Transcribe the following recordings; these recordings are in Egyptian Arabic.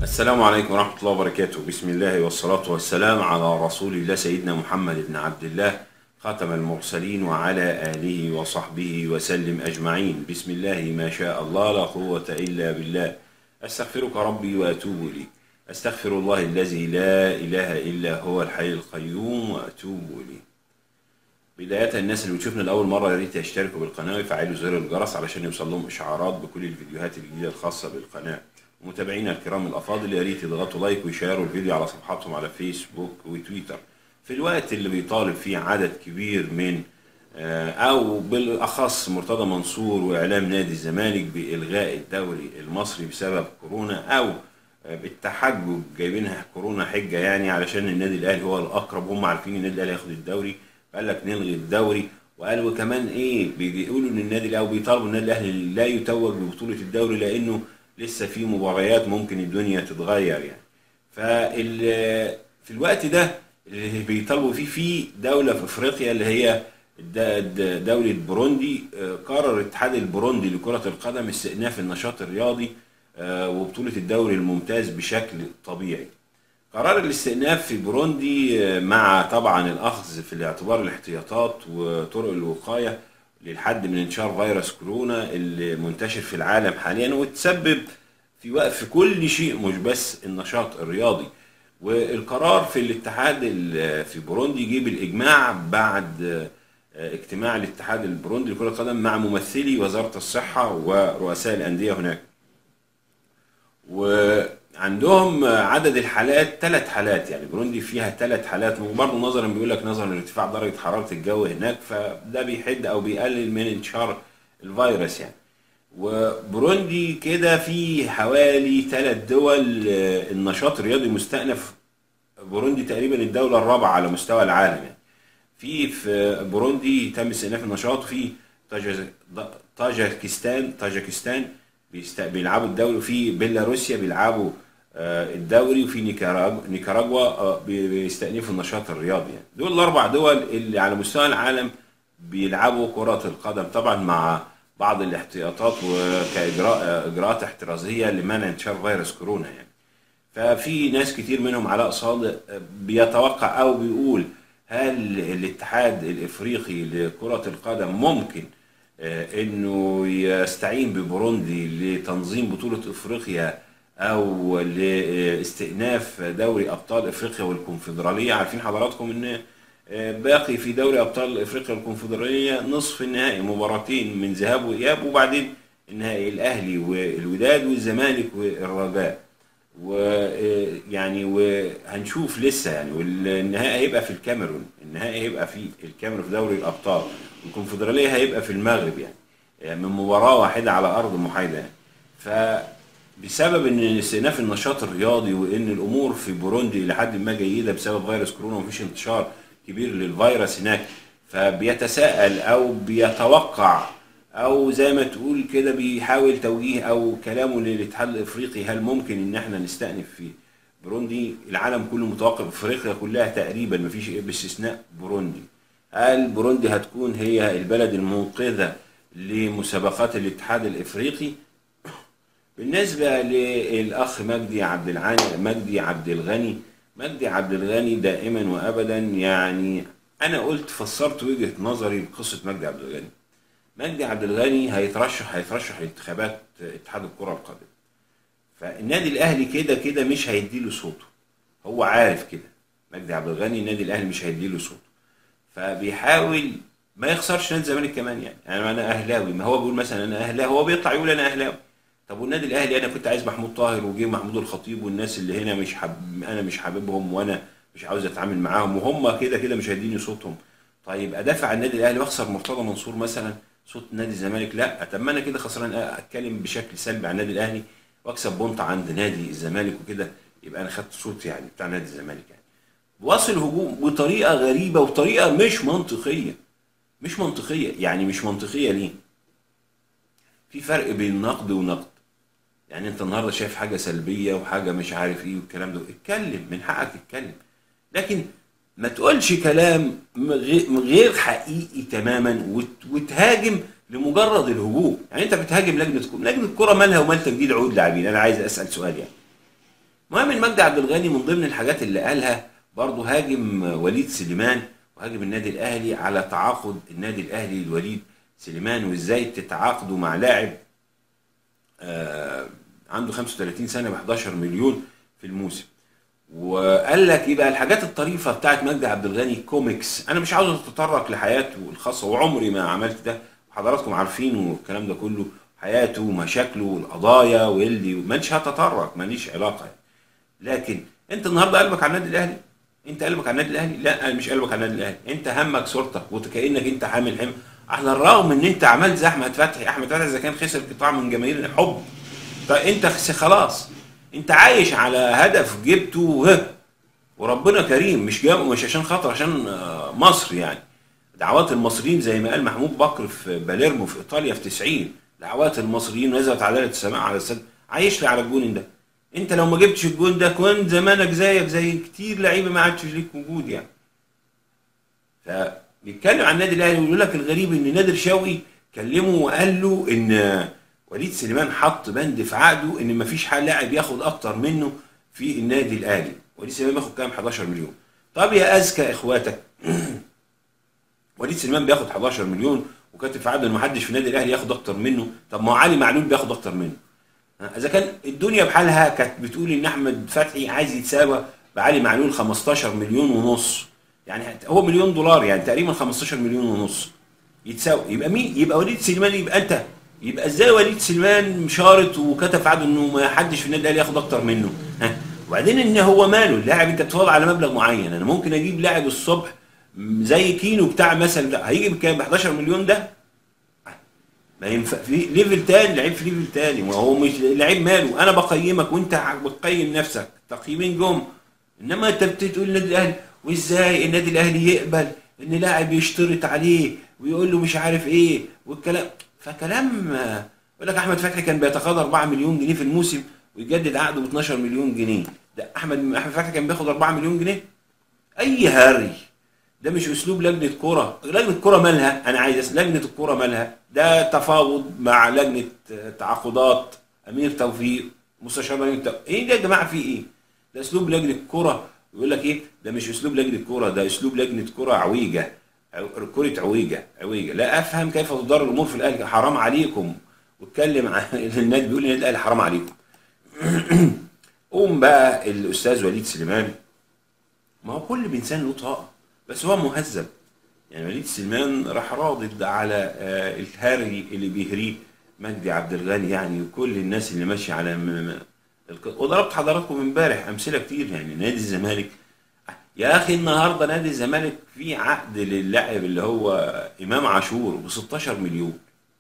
السلام عليكم ورحمة الله وبركاته بسم الله والصلاة والسلام على رسول الله سيدنا محمد بن عبد الله خاتم المرسلين وعلى آله وصحبه وسلم أجمعين بسم الله ما شاء الله لا قوة إلا بالله أستغفرك ربي وأتوب إليك أستغفر الله الذي لا إله إلا هو الحي القيوم وأتوب إليه بداية الناس اللي بتشوفنا لأول مرة يا ريت يشتركوا بالقناة ويفعلوا زر الجرس علشان يوصل لهم إشعارات بكل الفيديوهات الجديدة الخاصة بالقناة ومتابعينا الكرام الأفاضل يا ريت يضغطوا لايك ويشيروا الفيديو على صفحاتهم على فيسبوك وتويتر في الوقت اللي بيطالب فيه عدد كبير من آه، أو بالأخص مرتضى منصور وإعلام نادي الزمالك بإلغاء الدوري المصري بسبب كورونا أو آه، بالتحجج جايبينها كورونا حجة يعني علشان النادي الأهلي هو الأقرب هم عارفين النادي الأهلي هياخد الدوري قال لك نلغي الدوري وقال وكمان ايه بيقولوا ان النادي الاهلي بيطالبوا النادي الاهلي لا يتوج ببطوله الدوري لانه لسه في مباريات ممكن الدنيا تتغير يعني فال في الوقت ده اللي بيطالبوا فيه في دوله في افريقيا اللي هي الد- الد- دولة بوروندي آه، قرر الاتحاد البوروندي لكرة القدم استئناف النشاط الرياضي آه، وبطولة الدوري الممتاز بشكل طبيعي قرار الاستئناف في بوروندي آه، مع طبعا الاخذ في الاعتبار الاحتياطات وطرق الوقايه للحد من انتشار فيروس كورونا اللي منتشر في العالم حاليا وتسبب في وقف كل شيء مش بس النشاط الرياضي والقرار في الاتحاد ال- في بوروندي جه بالاجماع بعد آه، اجتماع الاتحاد البوروندي لكرة القدم مع ممثلي وزارة الصحة ورؤساء الأندية هناك وعندهم عدد الحالات ثلاث حالات يعني بروندي فيها ثلاث حالات وبرضه نظرا بيقول لك نظرا لارتفاع درجه حراره الجو هناك فده بيحد او بيقلل من انتشار الفيروس يعني وبروندي كده في حوالي ثلاث دول آه، النشاط الرياضي مستأنف بوروندي تقريبا الدولة الرابعة على مستوى العالم يعني في في بوروندي تم استئناف النشاط في طاجز- طاجكستان طاجكستان بيست- بيلعبوا الدوري وفي بيلاروسيا بيلعبوا آه، الدوري وفي نيكاراغ- نيكاراغوا آه، بي- بيستأنفوا النشاط الرياضي يعني دول الأربع دول اللي على مستوى العالم بيلعبوا كرة القدم طبعا مع بعض الاحتياطات وكإجراء إجراءات احترازية لمنع انتشار فيروس كورونا يعني ففي ناس كتير منهم علاء صادق بيتوقع او بيقول هل الاتحاد الافريقي لكرة القدم ممكن آه، انه يستعين ببوروندي لتنظيم بطولة افريقيا او لاستئناف دوري ابطال افريقيا والكونفدرالية عارفين حضراتكم ان آه، باقي في دوري ابطال افريقيا والكونفدرالية نصف النهائي مباراتين من ذهاب واياب وبعدين النهائي الاهلي والوداد والزمالك والرجاء ويعني وهنشوف لسه يعني والنهائي هيبقى في الكاميرون النهائي هيبقى في الكاميرون في دوري الابطال الكونفدراليه هيبقى في المغرب يعني يعني من مباراه واحده على ارض محايده يعني فبسبب ان استئناف النشاط الرياضي وان الامور في بوروندي لحد ما جيده بسبب فيروس كورونا ومفيش انتشار كبير للفيروس هناك فبيتساءل او بيتوقع او زي ما تقول كده بيحاول توجيه او كلامه للاتحاد الافريقي هل ممكن ان احنا نستأنف في بوروندي العالم كله متوقف افريقيا كلها تقريبا مفيش باستثناء بوروندي هل بوروندي هتكون هي البلد المنقذة لمسابقات الاتحاد الافريقي بالنسبة للأخ مجدي عبد العاني مجدي عبد الغني مجدي عبد الغني دائما وأبدا يعني أنا قلت فسرت وجهة نظري بقصة مجدي عبد الغني مجدي عبد الغني هيترشح هيترشح لانتخابات اتحاد الكرة القادمة فالنادي الأهلي كده كده مش هيديله صوته هو عارف كده مجدي عبد الغني النادي الأهلي مش هيديله صوته فبيحاول ما يخسرش نادي الزمالك كمان يعني يعني انا اهلاوي ما هو بيقول مثلا انا اهلاوي هو بيطلع يقول انا اهلاوي طب والنادي الاهلي انا كنت عايز محمود طاهر وجه محمود الخطيب والناس اللي هنا مش حب انا مش حاببهم وانا مش عاوز اتعامل معاهم وهم كده كده مش هيديني صوتهم طيب ادافع عن النادي الاهلي واخسر مرتضى منصور مثلا صوت نادي الزمالك لا طب ما انا كده خسران اتكلم بشكل سلبي عن النادي الاهلي واكسب بونت عند نادي الزمالك وكده يبقى انا خدت صوت يعني بتاع نادي الزمالك يعني واصل هجوم بطريقه غريبه وطريقه مش منطقيه مش منطقيه يعني مش منطقيه ليه في فرق بين نقد ونقد يعني انت النهارده شايف حاجه سلبيه وحاجه مش عارف ايه والكلام ده اتكلم من حقك تتكلم لكن ما تقولش كلام م- غي- غير حقيقي تماما وت- وتهاجم لمجرد الهجوم يعني انت بتهاجم لجنه كوره لجنه الكوره مالها ومال تجديد عقود لاعبين انا عايز اسال سؤال يعني المهم المجدي عبد الغني من ضمن الحاجات اللي قالها برضه هاجم وليد سليمان وهاجم النادي الاهلي على تعاقد النادي الاهلي لوليد سليمان وازاي تتعاقدوا مع لاعب آه عنده 35 سنه ب 11 مليون في الموسم وقال لك يبقى الحاجات الطريفه بتاعت مجدي عبد الغني كوميكس انا مش عاوز اتطرق لحياته الخاصه وعمري ما عملت ده وحضراتكم عارفين والكلام ده كله حياته ومشاكله والقضايا واللي مانيش هتطرق ماليش علاقه لكن انت النهارده قلبك على النادي الاهلي انت قلبك على النادي الاهلي لا أنا مش قلبك على النادي الاهلي انت همك صورتك وكانك انت حامل حمل على الرغم ان انت عملت زي احمد فتحي احمد فتحي اذا كان خسر قطاع من جماهير الحب طيب انت خلاص انت عايش على هدف جبته وه وربنا كريم مش جاب مش عشان خاطر عشان آه، مصر يعني دعوات المصريين زي ما قال محمود بكر في باليرمو في ايطاليا في 90 دعوات المصريين نزلت عداله السماء على السد عايش لي على الجون ده انت لو ما جبتش الجون ده كنت زمانك زيك زي كتير لعيبه ما عادش ليك وجود يعني فبيتكلم عن النادي الاهلي ويقول لك الغريب ان نادر شوقي كلمه وقال له ان وليد سليمان حط بند في عقده ان مفيش حال لاعب ياخد اكتر منه في النادي الاهلي وليد سليمان بياخد كام 11 مليون طب يا اذكى اخواتك وليد سليمان بياخد 11 مليون وكاتب في عقده ان محدش في النادي الاهلي ياخد اكتر منه طب ما هو علي معلول بياخد اكتر منه اذا كان الدنيا بحالها كانت بتقول ان احمد فتحي عايز يتساوى بعلي معلول 15 مليون ونص يعني هو مليون دولار يعني تقريبا 15 مليون ونص يتساوي يبقى مين يبقى وليد سليمان يبقى انت يبقى ازاي وليد سليمان مشارط وكتب في عقده انه ما حدش في النادي الاهلي ياخد اكتر منه ها وبعدين ان هو ماله اللاعب انت بتفاوض على مبلغ معين انا ممكن اجيب لاعب الصبح زي كينو بتاع مثلا ده هيجي بكام ب 11 مليون ده ما ينفع في ليفل تاني لعيب في ليفل تاني ما هو مش لعيب ماله انا بقيمك وانت بتقيم نفسك تقييمين جم انما انت بتقول النادي الاهلي وازاي النادي الاهلي يقبل ان لاعب يشترط عليه ويقول له مش عارف ايه والكلام فكلام يقول لك احمد فتحي كان بيتقاضى 4 مليون جنيه في الموسم ويجدد عقده ب 12 مليون جنيه ده احمد احمد فتحي كان بياخد 4 مليون جنيه اي هري ده مش اسلوب لجنه كوره لجنه كوره مالها انا عايز لجنه الكوره مالها ده تفاوض مع لجنه تعاقدات امير توفيق مستشار امير توفيق ايه ده يا جماعه في ايه ده اسلوب لجنه كوره يقول لك ايه ده مش اسلوب لجنه كوره ده اسلوب لجنه كوره عويجه كرة عويجة عويجة لا افهم كيف تدار الامور في الاهلي حرام عليكم واتكلم عن النادي بيقول النادي الاهلي حرام عليكم قوم بقى الاستاذ وليد سليمان ما هو كل انسان له طاقه بس هو مهذب يعني وليد سليمان راح راضد على آه الهري اللي بيهريه مجدي عبد الغني يعني وكل الناس اللي ماشيه على م... م... وضربت حضراتكم امبارح امثله كتير يعني نادي الزمالك يا اخي النهارده نادي الزمالك في عقد للاعب اللي هو امام عاشور ب 16 مليون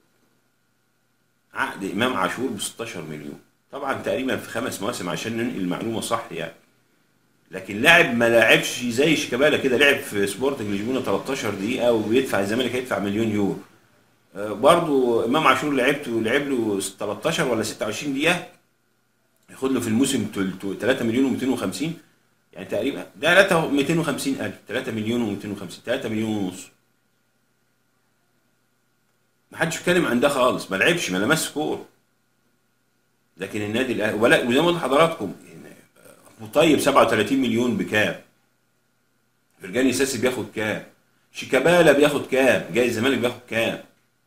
عقد امام عاشور ب 16 مليون طبعا تقريبا في خمس مواسم عشان ننقل المعلومه صح يعني لكن لاعب ما لعبش زي شيكابالا كده لعب في سبورتنج لشبونه 13 دقيقه وبيدفع الزمالك هيدفع مليون يورو برضه امام عاشور لعبته لعب له 13 ولا 26 دقيقه ياخد له في الموسم 3 مليون و250 يعني تقريبا ده 3 250 الف 3 مليون و250 3 مليون ونص ما حدش اتكلم عن ده خالص ما لعبش ما لمس كوره لكن النادي الاهلي ولا وزي ما قلت لحضراتكم ابو طيب 37 مليون بكام فرجاني ساسي بياخد كام شيكابالا بياخد كام جاي الزمالك بياخد كام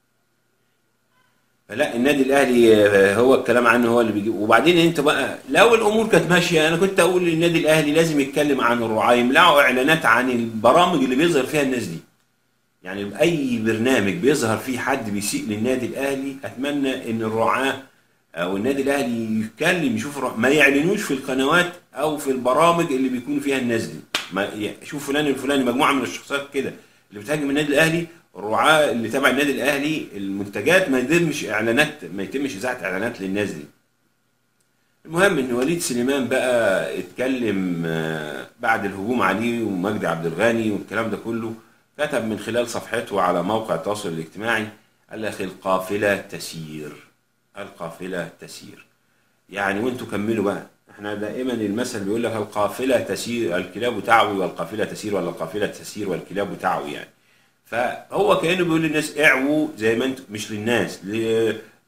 فلا النادي الاهلي هو الكلام عنه هو اللي بيجيب وبعدين انت بقى لو الامور كانت ماشيه انا كنت اقول النادي الاهلي لازم يتكلم عن الرعاة يملعوا اعلانات عن البرامج اللي بيظهر فيها الناس دي يعني اي برنامج بيظهر فيه حد بيسيء للنادي الاهلي اتمنى ان الرعاة او النادي الاهلي يتكلم يشوف ما يعلنوش في القنوات او في البرامج اللي بيكون فيها الناس دي ما شوف فلان الفلاني مجموعه من الشخصيات كده اللي بتهاجم النادي الاهلي الرعاة اللي تبع النادي الاهلي المنتجات ما يتمش اعلانات ما يتمش اذاعه اعلانات للناس دي المهم ان وليد سليمان بقى اتكلم بعد الهجوم عليه ومجدي عبد الغني والكلام ده كله كتب من خلال صفحته على موقع التواصل الاجتماعي قال لك القافله تسير القافله تسير يعني وانتوا كملوا بقى احنا دائما المثل بيقول لك القافله تسير الكلاب تعوي والقافله تسير ولا القافله تسير والكلاب تعوي يعني فهو كانه بيقول للناس اعووا زي ما انتم مش للناس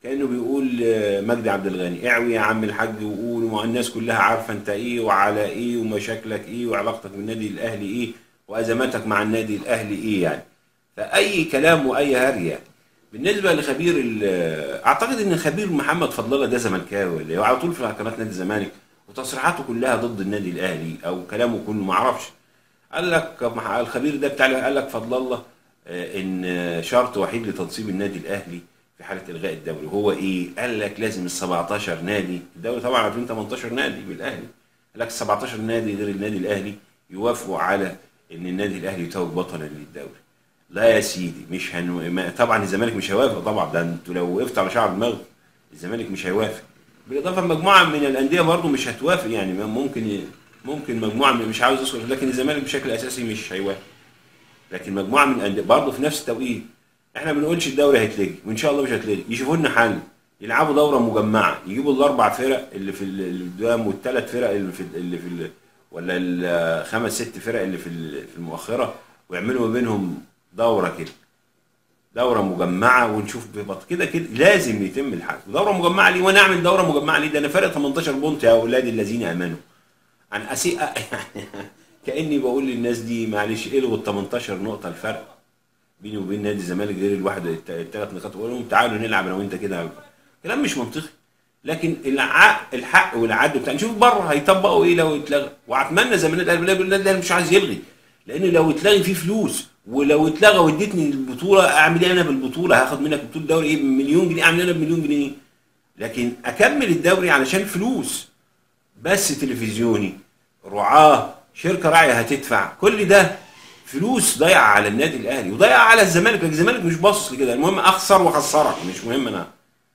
كانه بيقول آه، مجدي عبد الغني اعوي يا عم الحاج وقول وما الناس كلها عارفه انت ايه وعلى ايه ومشاكلك ايه وعلاقتك بالنادي الاهلي ايه وازماتك مع النادي الاهلي ايه يعني فاي كلام واي هري يعني بالنسبه لخبير ال- اعتقد ان خبير محمد فضل الله ده زملكاوي اللي هو على طول في قناه نادي الزمالك وتصريحاته كلها ضد النادي الاهلي او كلامه كله ما اعرفش قال لك مح- الخبير ده بتاع قال لك فضل الله آه، ان آه، شرط وحيد لتنصيب النادي الاهلي في حاله الغاء الدوري هو ايه؟ قال لك لازم ال 17 نادي الدوري طبعا عارفين 18 نادي بالاهلي قال لك ال 17 نادي غير النادي الاهلي يوافقوا على ان النادي الاهلي يتوج بطلا للدوري لا يا سيدي مش هنو... ما... طبعا الزمالك مش هيوافق طبعا ده انتوا لو وقفت على شعر دماغ الزمالك مش هيوافق بالاضافه مجموعه من الانديه برضو مش هتوافق يعني ممكن ي... ممكن مجموعه من مش عاوز اذكر لكن الزمالك بشكل اساسي مش هيوافق لكن مجموعه من الانديه برضه في نفس التوقيت احنا ما بنقولش الدوري هيتلغي وان شاء الله مش هيتلغي يشوفوا لنا حل يلعبوا دوره مجمعه يجيبوا الاربع فرق اللي في ال- القدام والثلاث فرق اللي في اللي في ال- ولا الخمس ست فرق اللي في ال- في المؤخره ويعملوا ما بينهم دوره كده دوره مجمعه ونشوف ببط كده كده لازم يتم الحل دوره مجمعه ليه وانا اعمل دوره مجمعه ليه ده انا فارق 18 بونت يا اولاد الذين امنوا انا اسيء يعني كاني بقول للناس دي معلش الغوا ال 18 نقطه الفرق بيني وبين نادي الزمالك غير الواحد الت- الثلاث نقاط واقول لهم تعالوا نلعب انا وانت كده كلام مش منطقي لكن الع... الحق والعدل بتاع نشوف بره هيطبقوا ايه لو اتلغى واتمنى زي ما النادي الاهلي النادي الاهلي مش عايز يلغي لان لو اتلغي فيه فلوس ولو اتلغى واديتني البطوله اعمل ايه انا بالبطوله هاخد منك بطوله الدوري ايه بمليون جنيه اعمل انا بمليون جنيه لكن اكمل الدوري علشان فلوس بس تلفزيوني رعاه شركه راعيه هتدفع كل ده فلوس ضايعه على النادي الاهلي وضايعه على الزمالك لكن الزمالك مش باصص لكده المهم اخسر واخسرك مش مهم انا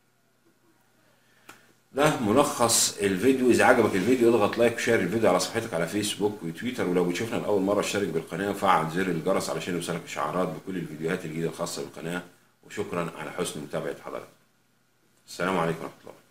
ده ملخص الفيديو اذا عجبك الفيديو اضغط لايك وشير الفيديو على صفحتك على فيسبوك وتويتر ولو بتشوفنا لاول مره اشترك بالقناه وفعل زر الجرس علشان يوصلك اشعارات بكل الفيديوهات الجديده الخاصه بالقناه وشكرا على حسن متابعه حضرتك السلام عليكم ورحمه الله